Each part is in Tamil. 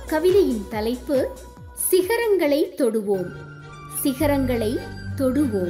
கவிதையின் தலைப்பு சிகரங்களை தொடுவோம் சிகரங்களை தொடுவோம்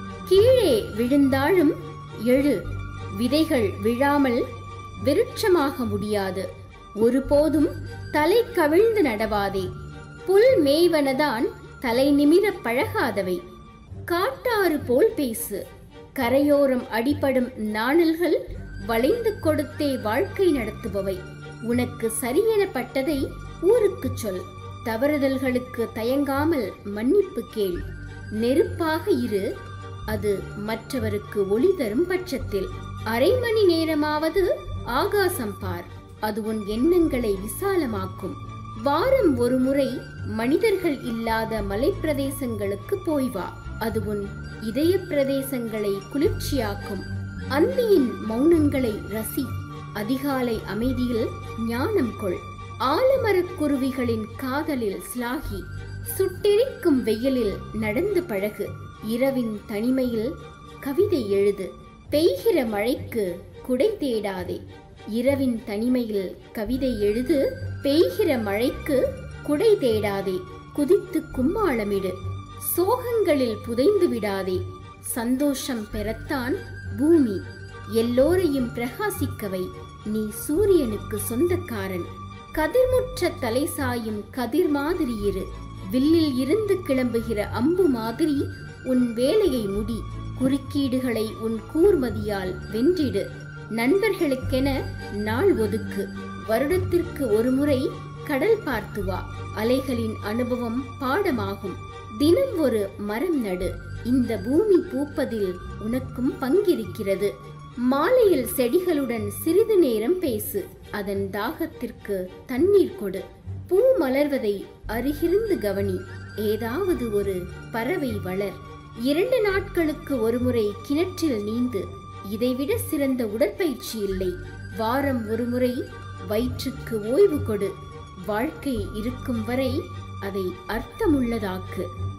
கீழே விழுந்தாலும் எழு விதைகள் விழாமல் விருட்சமாக முடியாது ஒருபோதும் தலை கவிழ்ந்து நடவாதே புல் மேய்வனதான் தலை நிமிரப் பழகாதவை காட்டாறு போல் பேசு கரையோரம் அடிபடும் நாணல்கள் வளைந்து கொடுத்தே வாழ்க்கை நடத்துபவை உனக்கு சரியெனப்பட்டதை ஊருக்குச் சொல் தவறுதல்களுக்கு தயங்காமல் மன்னிப்பு கேள் நெருப்பாக இரு அது மற்றவருக்கு ஒளி தரும் பட்சத்தில் அரை மணி நேரமாவது ஆகாசம் பார் அது உன் எண்ணங்களை விசாலமாக்கும் வாரம் ஒரு முறை மனிதர்கள் இல்லாத மலைப்பிரதேசங்களுக்கு போய் வா அது உன் இதய பிரதேசங்களை குளிர்ச்சியாக்கும் அந்தியின் மௌனங்களை ரசி அதிகாலை அமைதியில் ஞானம் கொள் ஆலமரக் குருவிகளின் காதலில் ஸ்லாகி சுட்டெரிக்கும் வெயிலில் நடந்து பழகு இரவின் தனிமையில் கவிதை எழுது பெய்கிற மழைக்கு குடை தேடாதே இரவின் தனிமையில் கவிதை எழுது பெய்கிற மழைக்கு குடை தேடாதே குதித்து கும்மாளமிடு சோகங்களில் புதைந்து விடாதே சந்தோஷம் பெறத்தான் பூமி எல்லோரையும் பிரகாசிக்கவை நீ சூரியனுக்கு சொந்தக்காரன் கதிர்முற்ற தலை சாயும் கதிர் மாதிரி இரு வில்லில் இருந்து கிளம்புகிற அம்பு மாதிரி உன் வேலையை முடி குறுக்கீடுகளை உன் கூர்மதியால் வென்றிடு நண்பர்களுக்கென நாள் ஒதுக்கு வருடத்திற்கு ஒருமுறை கடல் பார்த்து வா அலைகளின் அனுபவம் பாடமாகும் தினம் ஒரு மரம் நடு இந்த பூமி பூப்பதில் உனக்கும் பங்கிருக்கிறது மாலையில் செடிகளுடன் சிறிது நேரம் பேசு அதன் தாகத்திற்கு தண்ணீர் கொடு பூ மலர்வதை அருகிருந்து கவனி ஏதாவது ஒரு பறவை வளர் இரண்டு நாட்களுக்கு ஒருமுறை கிணற்றில் நீந்து இதைவிட சிறந்த உடற்பயிற்சி இல்லை வாரம் ஒருமுறை வயிற்றுக்கு ஓய்வு கொடு வாழ்க்கை இருக்கும் வரை அதை அர்த்தமுள்ளதாக்கு